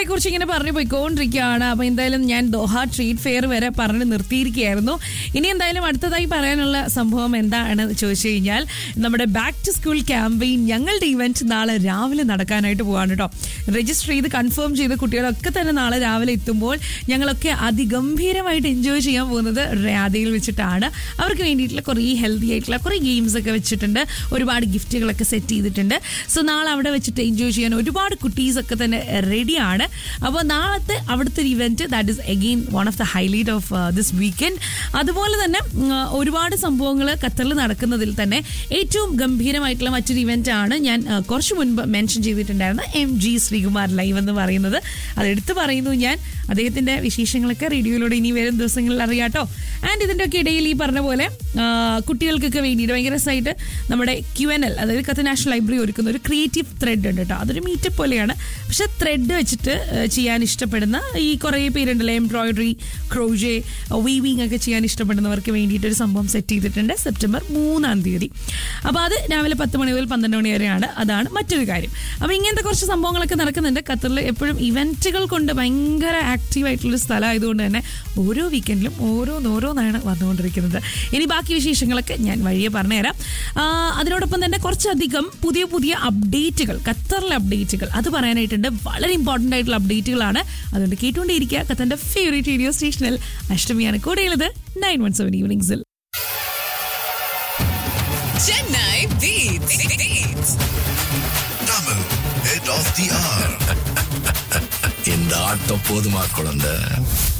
ഇവന്റുകളെ കുറിച്ച് ഇങ്ങനെ പറഞ്ഞു പോയിക്കൊണ്ടിരിക്കുകയാണ് അപ്പൊ എന്തായാലും ഞാൻ ദോഹ ട്രീറ്റ് ഫെയർ വരെ പറഞ്ഞ് നിർത്തിയിരിക്കുകയായിരുന്നു ഇനി എന്തായാലും അടുത്തതായി പറയാനുള്ള സംഭവം എന്താണ് ചോദിച്ചു കഴിഞ്ഞാൽ നമ്മുടെ ബാക്ക് ടു സ്കൂൾ ക്യാമ്പയിൻ ഞങ്ങളുടെ ഇവന്റ് നാളെ രാവിലെ നടക്കാനായിട്ട് പോവാണ് കേട്ടോ രജിസ്റ്റർ ചെയ്ത് കൺഫേം ചെയ്ത കുട്ടികളൊക്കെ തന്നെ നാളെ രാവിലെ എത്തുമ്പോൾ ഞങ്ങളൊക്കെ അതിഗംഭീരമായിട്ട് എൻജോയ് ചെയ്യാൻ പോകുന്നത് രാധയിൽ വെച്ചിട്ടാണ് അവർക്ക് വേണ്ടിയിട്ടുള്ള കുറേ ഹെൽത്തി ആയിട്ടുള്ള കുറേ ഗെയിംസ് ഒക്കെ വെച്ചിട്ടുണ്ട് ഒരുപാട് ഗിഫ്റ്റുകളൊക്കെ സെറ്റ് ചെയ്തിട്ടുണ്ട് സോ നാളെ അവിടെ വെച്ചിട്ട് എൻജോയ് ചെയ്യാൻ ഒരുപാട് കുട്ടീസ് ഒക്കെ തന്നെ റെഡിയാണ് അപ്പോൾ നാളത്തെ അവിടുത്തെ ഒരു event that is again one of the highlight of this weekend അതുപോലെ തന്നെ ഉം, ഒരുപാട് സംഭവങ്ങൾ ഖത്തറിൽ നടക്കുന്നതിൽ തന്നെ ഏറ്റവും ഗംഭീരമായിട്ടുള്ള മറ്റൊരു ഇവന്റ് ആണ് ഞാൻ ആ, കുറച്ച് മുൻപ് മെൻഷൻ ചെയ്തിട്ടുണ്ടായിരുന്ന എം ജി ശ്രീകുമാർ ലൈവ് എന്ന് പറയുന്നത് അത് എടുത്തു പറയുന്നു ഞാൻ അദ്ദേഹത്തിന്റെ വിശേഷങ്ങളൊക്കെ റേഡിയോയിലൂടെ ഇനി വരും ദിവസങ്ങളിൽ അറിയാട്ടോ ആൻഡ് ഇതിന്റെ ഒക്കെ ഇടയിൽ ഈ പറഞ്ഞ പോലെ ആ, കുട്ടികൾക്കൊക്കെ വേണ്ടിയിട്ട് ഭയങ്കര രസമായിട്ട് നമ്മുടെ ക്യു എൻ എൽ അതായത് കത്ത് നാഷണൽ ലൈബ്രറി ഒരുക്കുന്ന ഒരു ക്രിയേറ്റീവ് ത്രെഡ് ഉണ്ട് കേട്ടോ അതൊരു മീറ്റപ്പ് പോലെയാണ് പക്ഷെ ത്രെഡ് വെച്ചിട്ട് ആ, ചെയ്യാൻ ഇഷ്ടപ്പെടുന്ന ഈ കുറേ പേരുണ്ടല്ലോ എംബ്രോയിഡറി ക്രോജെ വീവിങ് ഒക്കെ ചെയ്യാൻ ഇഷ്ടപ്പെടുന്നവർക്ക് വേണ്ടിയിട്ട് ഒരു സംഭവം സെറ്റ് ചെയ്തിട്ടുണ്ട് സെപ്റ്റംബർ മൂന്നാം തീയതി അപ്പോൾ അത് രാവിലെ പത്ത് മണി മുതൽ പന്ത്രണ്ട് മണി വരെയാണ് അതാണ് മറ്റൊരു കാര്യം അപ്പോൾ ഇങ്ങനത്തെ കുറച്ച് സംഭവങ്ങളൊക്കെ നടക്കുന്നുണ്ട് ഖത്തറിൽ എപ്പോഴും ഇവന്റുകൾ കൊണ്ട് ഭയങ്കര ആക്റ്റീവ് ആയിട്ടുള്ള സ്ഥലം ആയതുകൊണ്ട് തന്നെ ഓരോ വീക്കെൻഡിലും ഓരോന്നോരോന്നാണ് വന്നുകൊണ്ടിരിക്കുന്നത് ഇനി ബാക്കി വിശേഷങ്ങളൊക്കെ ഞാൻ വഴിയെ പറഞ്ഞുതരാം ആ, അതിനോടൊപ്പം തന്നെ കുറച്ചധികം പുതിയ പുതിയ അപ്ഡേറ്റുകൾ ഖത്തറിലെ അപ്ഡേറ്റുകൾ അത് പറയാനായിട്ടുണ്ട് വളരെ ഇമ്പോർട്ടൻ്റ് ആയിട്ടുള്ള അപ്ഡേറ്റുകളാണ് അതുകൊണ്ട് കേട്ടുകൊണ്ടേയിരിക്കുക ഖത്തറിന്റെ ഫേവറേറ്റ് റേഡിയോ സ്റ്റേഷനിൽ അഷ്ടമിയാണ് കൂടെയുള്ളത് നയൻ വൺ സെവൻ ഈവനിങ്സിൽ Chennai Beats. Beats. Tamil, head of the hour. இந்த ஆட்டம் போதுமா குழந்தை